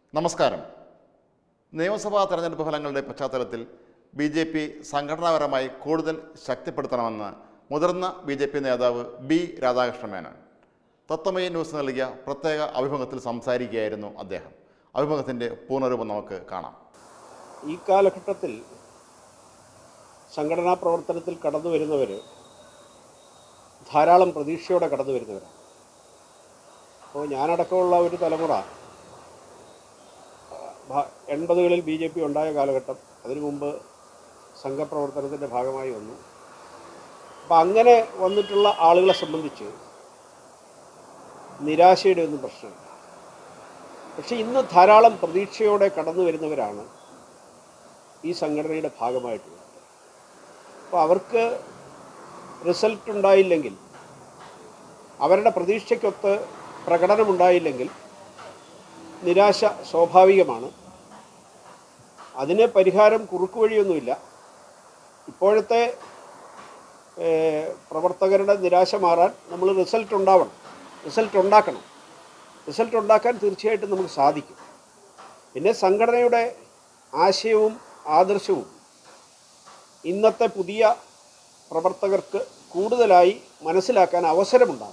നമസ്കാരം നിയമസഭാ തെരഞ്ഞെടുപ്പ് ഫലങ്ങളുടെ പശ്ചാത്തലത്തിൽ ബി ജെ പി സംഘടനാപരമായി കൂടുതൽ ശക്തിപ്പെടുത്തണമെന്ന് മുതിർന്ന ബി ജെ പി നേതാവ് ബി രാധാകൃഷ്ണ മേനോൻ തത്വമയി ന്യൂസ് നൽകിയ പ്രത്യേക അഭിമുഖത്തിൽ സംസാരിക്കുകയായിരുന്നു അദ്ദേഹം അഭിമുഖത്തിൻ്റെ പൂർണ്ണരൂപം നമുക്ക് കാണാം ഈ കാലഘട്ടത്തിൽ സംഘടനാ പ്രവർത്തനത്തിൽ കടന്നു വരുന്നവർ ധാരാളം പ്രതീക്ഷയോടെ കടന്നു വരുന്നവരാണ് അപ്പോൾ ഞാനടക്കമുള്ള ഒരു തലമുറ ഭ- എൺപതുകളിൽ ബി ജെ പി ഉണ്ടായ കാലഘട്ടം അതിനു മുമ്പ് സംഘപ്രവർത്തനത്തിൻ്റെ ഭാഗമായി വന്നു അപ്പം അങ്ങനെ വന്നിട്ടുള്ള ആളുകളെ സംബന്ധിച്ച് നിരാശയുടെ ഒന്നും പ്രശ്നമില്ല പക്ഷേ ഇന്ന് ധാരാളം പ്രതീക്ഷയോടെ കടന്നു വരുന്നവരാണ് ഈ സംഘടനയുടെ ഭാഗമായിട്ടുള്ളത് അപ്പോൾ അവർക്ക് റിസൾട്ട് ഉണ്ടായില്ലെങ്കിൽ അവരുടെ പ്രതീക്ഷയ്ക്കൊത്ത് പ്രകടനമുണ്ടായില്ലെങ്കിൽ നിരാശ സ്വാഭാവികമാണ് അതിന് പരിഹാരം കുറുക്കു വഴിയൊന്നുമില്ല ഇപ്പോഴത്തെ ഏഹ്, പ്രവർത്തകരുടെ നിരാശ മാറാൻ നമ്മൾ റിസൾട്ട് ഉണ്ടാവണം റിസൾട്ട് ഉണ്ടാക്കണം റിസൾട്ട് ഉണ്ടാക്കാൻ തീർച്ചയായിട്ടും നമുക്ക് സാധിക്കും പിന്നെ സംഘടനയുടെ ആശയവും ആദർശവും ഇന്നത്തെ പുതിയ പ്രവർത്തകർക്ക് കൂടുതലായി മനസ്സിലാക്കാൻ അവസരമുണ്ടാകും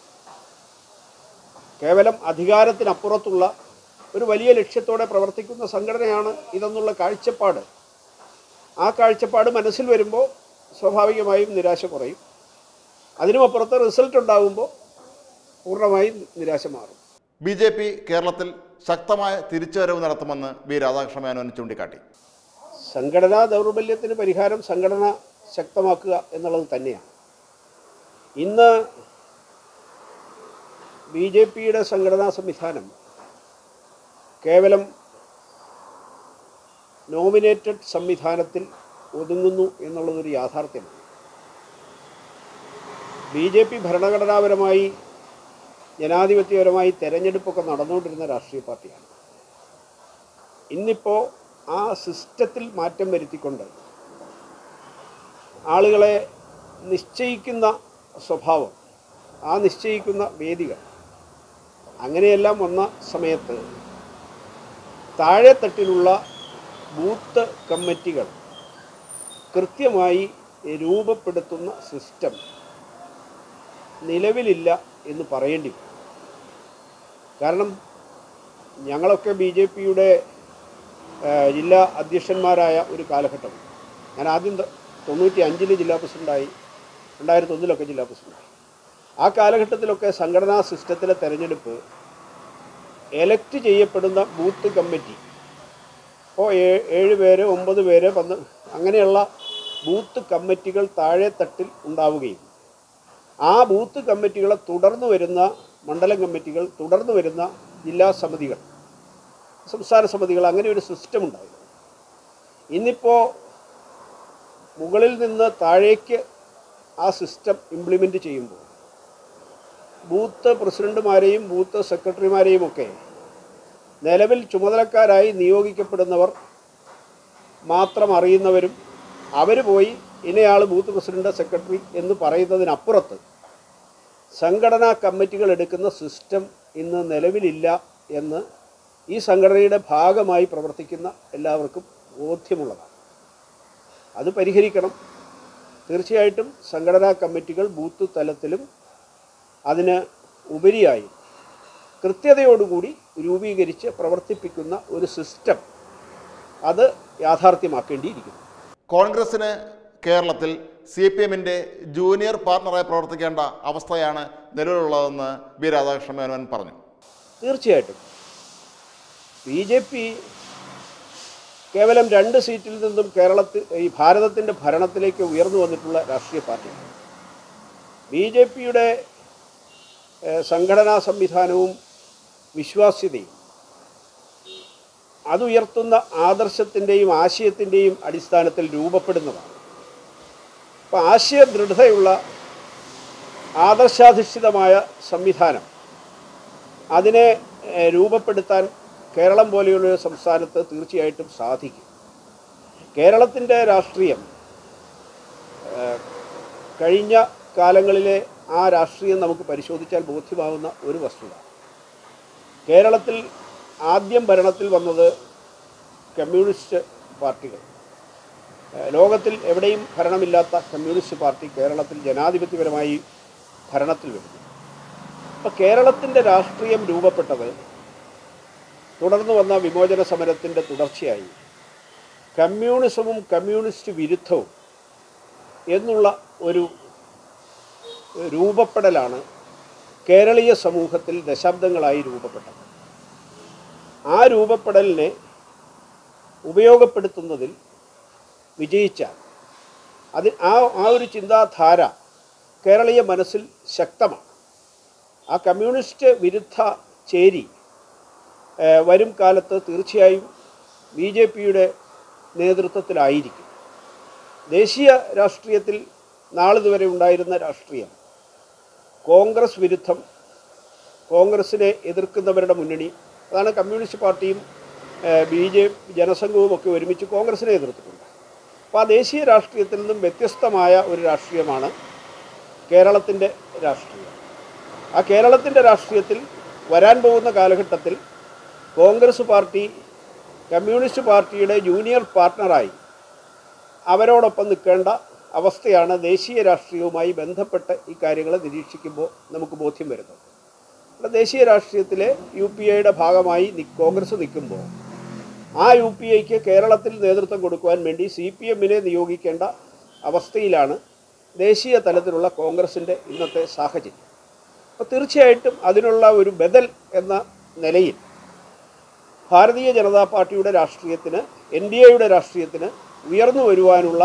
കേവലം അധികാരത്തിനപ്പുറത്തുള്ള ഒരു വലിയ ലക്ഷ്യത്തോടെ പ്രവർത്തിക്കുന്ന സംഘടനയാണ് ഇതെന്നുള്ള കാഴ്ചപ്പാട് ആ കാഴ്ചപ്പാട് മനസ്സിൽ വരുമ്പോൾ സ്വാഭാവികമായും നിരാശ കുറയും അതിനുമപ്പുറത്ത് റിസൾട്ട് ഉണ്ടാകുമ്പോൾ പൂർണ്ണമായും നിരാശ മാറും ബി ജെ പി കേരളത്തിൽ ശക്തമായ തിരിച്ചുവരവ് നടത്തുമെന്ന് ബി രാധാകൃഷ്ണ മേനോൻ ചൂണ്ടിക്കാട്ടി സംഘടനാ ദൗർബല്യത്തിന് പരിഹാരം സംഘടന ശക്തമാക്കുക എന്നുള്ളത് തന്നെയാണ് ഇന്ന് ബി ജെ പിയുടെ സംഘടനാ സംവിധാനം കേവലം നോമിനേറ്റഡ് സംവിധാനത്തിൽ ഒതുങ്ങുന്നു എന്നുള്ളതൊരു യാഥാർത്ഥ്യമാണ് ബി ജെ പി ഭരണഘടനാപരമായി ജനാധിപത്യപരമായി തെരഞ്ഞെടുപ്പൊക്കെ നടന്നുകൊണ്ടിരുന്ന രാഷ്ട്രീയ പാർട്ടിയാണ് ഇന്നിപ്പോൾ ആ സിസ്റ്റത്തിൽ മാറ്റം വരുത്തിക്കൊണ്ട് ആളുകളെ നിശ്ചയിക്കുന്ന സ്വഭാവം ആ നിശ്ചയിക്കുന്ന വേദികൾ അങ്ങനെയെല്ലാം വന്ന സമയത്ത് താഴെത്തട്ടിലുള്ള ബൂത്ത് കമ്മിറ്റികൾ കൃത്യമായി രൂപപ്പെടുത്തുന്ന സിസ്റ്റം നിലവിലില്ല എന്ന് പറയേണ്ടി വരും കാരണം ഞങ്ങളൊക്കെ ബി ജെ പിയുടെ ജില്ലാ അധ്യക്ഷന്മാരായ ഒരു കാലഘട്ടം ഞാൻ ആദ്യം ത- തൊണ്ണൂറ്റി അഞ്ചിൽ ജില്ലാ പ്രസിഡൻ്റായി രണ്ടായിരത്തി ഒന്നിലൊക്കെ ജില്ലാ പ്രസിഡൻ്റായി ആ കാലഘട്ടത്തിലൊക്കെ സംഘടനാ സിസ്റ്റത്തിലെ തെരഞ്ഞെടുപ്പ് എലക്ട് ചെയ്യപ്പെടുന്ന ബൂത്ത് കമ്മിറ്റി ഇപ്പോൾ ഏഴ് പേര് ഒമ്പത് പേര് പന്ത് അങ്ങനെയുള്ള ബൂത്ത് കമ്മിറ്റികൾ താഴെത്തട്ടിൽ ഉണ്ടാവുകയും ആ ബൂത്ത് കമ്മിറ്റികളെ തുടർന്ന് വരുന്ന മണ്ഡലം കമ്മിറ്റികൾ തുടർന്ന് വരുന്ന ജില്ലാ സമിതികൾ സംസ്ഥാന സമിതികൾ അങ്ങനെ ഒരു സിസ്റ്റം ഉണ്ടായിരുന്നു ഇന്നിപ്പോൾ മുകളിൽ നിന്ന് താഴേക്ക് ആ സിസ്റ്റം ഇംപ്ലിമെൻ്റ് ചെയ്യുമ്പോൾ ബൂത്ത് പ്രസിഡന്റുമാരെയും ബൂത്ത് സെക്രട്ടറിമാരെയും ഒക്കെ നിലവിൽ ചുമതലക്കാരായി നിയോഗിക്കപ്പെടുന്നവർ മാത്രം അറിയുന്നവരും അവർ പോയി ഇന്നയാൾ ബൂത്ത് പ്രസിഡന്റ് സെക്രട്ടറി എന്ന് പറയുന്നതിനപ്പുറത്ത് സംഘടനാ കമ്മിറ്റികൾ എടുക്കുന്ന സിസ്റ്റം ഇന്ന് നിലവിലില്ല എന്ന് ഈ സംഘടനയുടെ ഭാഗമായി പ്രവർത്തിക്കുന്ന എല്ലാവർക്കും ബോധ്യമുള്ളതാണ് അത് പരിഹരിക്കണം തീർച്ചയായിട്ടും സംഘടനാ കമ്മിറ്റികൾ ബൂത്ത് തലത്തിലും അതിന് ഉപരിയായി കൃത്യതയോടുകൂടി രൂപീകരിച്ച് പ്രവർത്തിപ്പിക്കുന്ന ഒരു സിസ്റ്റം അത് യാഥാർത്ഥ്യമാക്കേണ്ടിയിരിക്കുന്നു കോൺഗ്രസിന് കേരളത്തിൽ സി പി എമ്മിൻ്റെ ജൂനിയർ പാർട്ണറായി പ്രവർത്തിക്കേണ്ട അവസ്ഥയാണ് നിലവിലുള്ളതെന്ന് ബി രാധാകൃഷ്ണ മേനോൻ പറഞ്ഞു തീർച്ചയായിട്ടും ബി ജെ പി കേവലം രണ്ട് സീറ്റിൽ നിന്നും കേരളത്തിൽ ഈ ഭാരതത്തിൻ്റെ ഭരണത്തിലേക്ക് ഉയർന്നു വന്നിട്ടുള്ള രാഷ്ട്രീയ പാർട്ടിയാണ് ബി ജെ പിയുടെ സംഘടനാ സംവിധാനവും വിശ്വാസ്യതയും അതുയർത്തുന്ന ആദർശത്തിൻ്റെയും ആശയത്തിൻ്റെയും അടിസ്ഥാനത്തിൽ രൂപപ്പെടുന്നതാണ് അപ്പോൾ ആശയദൃഢതയുള്ള ആദർശാധിഷ്ഠിതമായ സംവിധാനം അതിനെ ഏഹ്, രൂപപ്പെടുത്താൻ കേരളം പോലെയുള്ള ഒരു സംസ്ഥാനത്ത് തീർച്ചയായിട്ടും സാധിക്കും കേരളത്തിൻ്റെ രാഷ്ട്രീയം ഏഹ്, കഴിഞ്ഞ കാലങ്ങളിലെ ആ രാഷ്ട്രീയം നമുക്ക് പരിശോധിച്ചാൽ ബോധ്യമാവുന്ന ഒരു വസ്തുത കേരളത്തിൽ ആദ്യം ഭരണത്തിൽ വന്നത് കമ്മ്യൂണിസ്റ്റ് പാർട്ടികൾ ഏഹ് ലോകത്തിൽ എവിടെയും ഭരണമില്ലാത്ത കമ്മ്യൂണിസ്റ്റ് പാർട്ടി കേരളത്തിൽ ജനാധിപത്യപരമായി ഭരണത്തിൽ വരുന്നു അപ്പോൾ കേരളത്തിൻ്റെ രാഷ്ട്രീയം രൂപപ്പെട്ടത് തുടർന്ന് വന്ന വിമോചന സമരത്തിൻ്റെ തുടർച്ചയായി കമ്മ്യൂണിസവും കമ്മ്യൂണിസ്റ്റ് വിരുദ്ധവും എന്നുള്ള ഒരു രൂപപ്പെടലാണ് കേരളീയ സമൂഹത്തിൽ ദശാബ്ദങ്ങളായി രൂപപ്പെട്ടത് ആ രൂപപ്പെടലിനെ ഉപയോഗപ്പെടുത്തുന്നതിൽ വിജയിച്ചാൽ അത് ആ ആ ഒരു ചിന്താധാര കേരളീയ മനസ്സിൽ ശക്തമാണ് ആ കമ്മ്യൂണിസ്റ്റ് വിരുദ്ധ ചേരി ഏഹ്, വരും കാലത്ത് തീർച്ചയായും ബി ജെ പിയുടെ നേതൃത്വത്തിലായിരിക്കും ദേശീയ രാഷ്ട്രീയത്തിൽ നാളിതുവരെ ഉണ്ടായിരുന്ന രാഷ്ട്രീയം കോൺഗ്രസ് വിരുദ്ധം കോൺഗ്രസിനെ എതിർക്കുന്നവരുടെ മുന്നണി അതാണ് കമ്മ്യൂണിസ്റ്റ് പാർട്ടിയും ബി ജെ ജനസംഘവും ഒക്കെ ഒരുമിച്ച് കോൺഗ്രസിനെ എതിർത്തിട്ടുണ്ട് അപ്പോൾ ആ ദേശീയ രാഷ്ട്രീയത്തിൽ നിന്നും വ്യത്യസ്തമായ ഒരു രാഷ്ട്രീയമാണ് കേരളത്തിൻ്റെ രാഷ്ട്രീയം ആ കേരളത്തിൻ്റെ രാഷ്ട്രീയത്തിൽ വരാൻ പോകുന്ന കാലഘട്ടത്തിൽ കോൺഗ്രസ് പാർട്ടി കമ്മ്യൂണിസ്റ്റ് പാർട്ടിയുടെ ജൂനിയർ പാർട്ട്ണറായി അവരോടൊപ്പം നിൽക്കേണ്ട അവസ്ഥയാണ് ദേശീയ രാഷ്ട്രീയവുമായി ബന്ധപ്പെട്ട് ഈ കാര്യങ്ങൾ നിരീക്ഷിക്കുമ്പോൾ നമുക്ക് ബോധ്യം വരുന്നത് ഇവിടെ ദേശീയ രാഷ്ട്രീയത്തിലെ യു പി എയുടെ ഭാഗമായി നി- കോൺഗ്രസ് നിൽക്കുമ്പോൾ ആ യു പി ഐക്ക് കേരളത്തിൽ നേതൃത്വം കൊടുക്കുവാൻ വേണ്ടി സി പി എമ്മിനെ നിയോഗിക്കേണ്ട അവസ്ഥയിലാണ് ദേശീയ തലത്തിലുള്ള കോൺഗ്രസിൻ്റെ ഇന്നത്തെ സാഹചര്യം അപ്പോൾ തീർച്ചയായിട്ടും അതിനുള്ള ഒരു ബദൽ എന്ന നിലയിൽ ഭാരതീയ ജനതാ പാർട്ടിയുടെ രാഷ്ട്രീയത്തിന് എൻ ഡി എയുടെ രാഷ്ട്രീയത്തിന് ഉയർന്നു വരുവാനുള്ള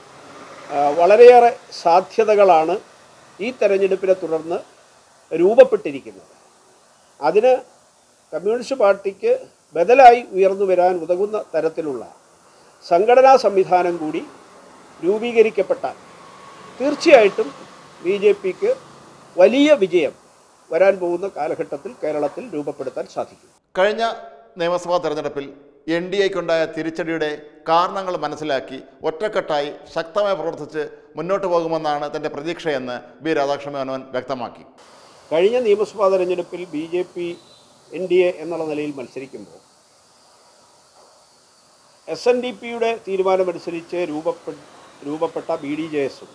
ആ, വളരെയേറെ സാധ്യതകളാണ് ഈ തെരഞ്ഞെടുപ്പിനെ തുടർന്ന് രൂപപ്പെട്ടിരിക്കുന്നത് അതിന് കമ്മ്യൂണിസ്റ്റ് പാർട്ടിക്ക് ബദലായി ഉയർന്നു വരാൻ ഉതകുന്ന തരത്തിലുള്ള സംഘടനാ സംവിധാനം കൂടി രൂപീകരിക്കപ്പെട്ടാൽ തീർച്ചയായിട്ടും ബി ജെ പിക്ക് വലിയ വിജയം വരാൻ പോകുന്ന കാലഘട്ടത്തിൽ കേരളത്തിൽ രൂപപ്പെടുത്താൻ സാധിക്കും കഴിഞ്ഞ നിയമസഭാ തെരഞ്ഞെടുപ്പിൽ എൻ ഡി എക്കുണ്ടായ തിരിച്ചടിയുടെ കാരണങ്ങൾ മനസ്സിലാക്കി ഒറ്റക്കെട്ടായി ശക്തമായി പ്രവർത്തിച്ച് മുന്നോട്ട് പോകുമെന്നാണ് തൻ്റെ പ്രതീക്ഷയെന്ന് ബി രാധാകൃഷ്ണ മേനോൻ വ്യക്തമാക്കി കഴിഞ്ഞ നിയമസഭാ തെരഞ്ഞെടുപ്പിൽ B J P N D A എന്നുള്ള നിലയിൽ മത്സരിക്കുമ്പോൾ എസ് എൻ ഡി പിയുടെ തീരുമാനമനുസരിച്ച് രൂപപ്പെ രൂപപ്പെട്ട ബി ഡി ജെ എസും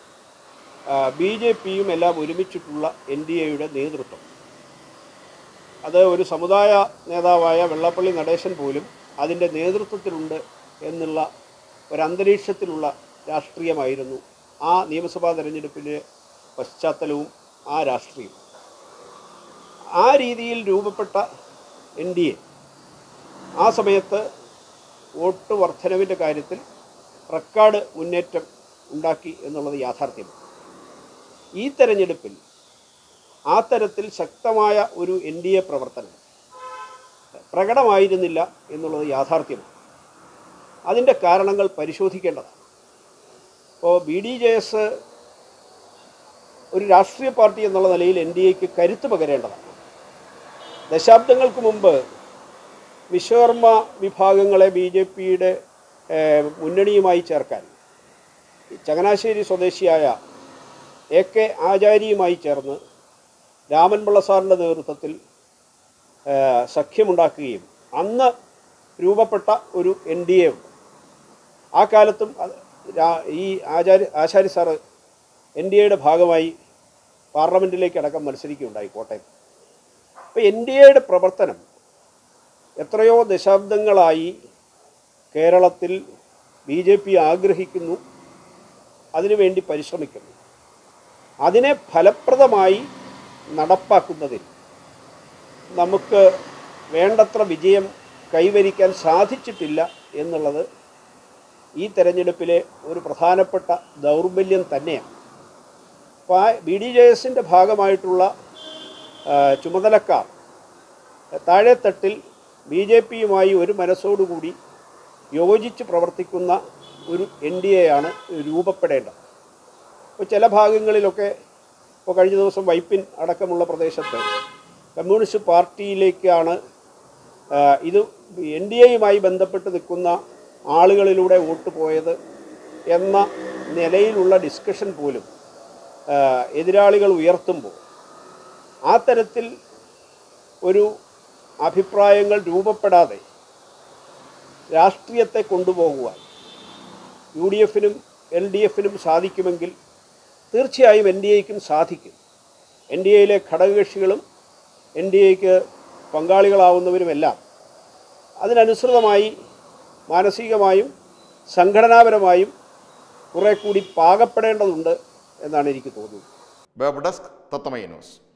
ബി ജെ പിയും എല്ലാം ഒരുമിച്ചിട്ടുള്ള എൻ ഡി എയുടെ നേതൃത്വം അത് ഒരു സമുദായ നേതാവായ വെള്ളപ്പള്ളി നടേശൻ പോലും അതിൻ്റെ നേതൃത്വത്തിലുണ്ട് എന്നുള്ള ഒരു അന്തരീക്ഷത്തിലുള്ള രാഷ്ട്രീയമായിരുന്നു ആ നിയമസഭാ തെരഞ്ഞെടുപ്പിൻ്റെ പശ്ചാത്തലവും ആ രാഷ്ട്രീയം ആ രീതിയിൽ രൂപപ്പെട്ട എൻ ഡി എ ആ സമയത്ത് വോട്ട് വർധനവിൻ്റെ കാര്യത്തിൽ റെക്കോർഡ് മുന്നേറ്റം ഉണ്ടാക്കി എന്നുള്ളത് യാഥാർത്ഥ്യമാണ് ഈ തെരഞ്ഞെടുപ്പിൽ ആ തരത്തിൽ ശക്തമായ ഒരു എൻ ഡി എ പ്രവർത്തനം പ്രകടമായിരുന്നില്ല എന്നുള്ളത് യാഥാർത്ഥ്യമാണ് അതിൻ്റെ കാരണങ്ങൾ പരിശോധിക്കേണ്ടതാണ് ഇപ്പോൾ ബി ഡി ജെ എസ് ഒരു രാഷ്ട്രീയ പാർട്ടി എന്നുള്ള നിലയിൽ എൻ ഡി എക്ക് കരുത്ത് പകരേണ്ടതാണ് ദശാബ്ദങ്ങൾക്ക് മുമ്പ് വിശ്വകർമ്മ വിഭാഗങ്ങളെ ബി ജെ പിയുടെ മുന്നണിയുമായി ചേർക്കാൻ ചങ്ങനാശ്ശേരി സ്വദേശിയായ എ കെ ആചാര്യയുമായി ചേർന്ന് രാമൻ പിള്ള സാറിൻ്റെ നേതൃത്വത്തിൽ ഏഹ്, സഖ്യമുണ്ടാക്കുകയും അന്ന് രൂപപ്പെട്ട ഒരു എൻ ഡി എ ഉണ്ട് ആ കാലത്തും അത് രാ- ഈ ആചാര്യ ആശാരി സാറ് എൻ ഡി എയുടെ ഭാഗമായി പാർലമെൻറ്റിലേക്ക് അടക്കം മത്സരിക്കുകയുണ്ടായി കോട്ടയം അപ്പോൾ എൻ ഡി എയുടെ പ്രവർത്തനം എത്രയോ ദശാബ്ദങ്ങളായി കേരളത്തിൽ ബി ജെ പി ആഗ്രഹിക്കുന്നു അതിനുവേണ്ടി പരിശ്രമിക്കുന്നു അതിനെ ഫലപ്രദമായി നടപ്പാക്കുന്നതിൽ നമുക്ക് വേണ്ടത്ര വിജയം കൈവരിക്കാൻ സാധിച്ചിട്ടില്ല എന്നുള്ളത് ഈ തെരഞ്ഞെടുപ്പിലെ ഒരു പ്രധാനപ്പെട്ട ദൗർബല്യം തന്നെയാണ് അപ്പോൾ ആ ബി ഡി ജെ എസിൻ്റെ ഭാഗമായിട്ടുള്ള ആ, ചുമതലക്കാർ താഴെത്തട്ടിൽ ബി ജെ പിയുമായി ഒരു മനസ്സോടുകൂടി യോജിച്ച് പ്രവർത്തിക്കുന്ന ഒരു എൻ ഡി എ ആണ് രൂപപ്പെടേണ്ടത് ഇപ്പോൾ ചില ഭാഗങ്ങളിലൊക്കെ ഇപ്പോൾ കഴിഞ്ഞ ദിവസം വൈപ്പിൻ അടക്കമുള്ള പ്രദേശത്ത് കമ്മ്യൂണിസ്റ്റ് പാർട്ടിയിലേക്കാണ് ആ, ഇത് എൻ ഡി എയുമായി ബന്ധപ്പെട്ട് നിൽക്കുന്ന ആളുകളിലൂടെ വോട്ട് പോയത് എന്ന നിലയിലുള്ള ഡിസ്കഷൻ പോലും ആ, എതിരാളികൾ ഉയർത്തുമ്പോൾ ആ തരത്തിൽ ഒരു അഭിപ്രായങ്ങൾ രൂപപ്പെടാതെ രാഷ്ട്രീയത്തെ കൊണ്ടുപോകുവാൻ യു ഡി എഫിനും എൽ ഡി എഫിനും സാധിക്കുമെങ്കിൽ തീർച്ചയായും എൻ ഡി എക്കും സാധിക്കും എൻ ഡി എയിലെ ഘടകകക്ഷികളും എൻ ഡി എക്ക് പങ്കാളികളാവുന്നവരുമെല്ലാം അതിനനുസൃതമായി മാനസികമായും സംഘടനാപരമായും കുറെ കൂടി പാകപ്പെടേണ്ടതുണ്ട് എന്നാണ് എനിക്ക് തോന്നുന്നത് വെബ് ഡെസ്ക് തത്വമൈ ന്യൂസ്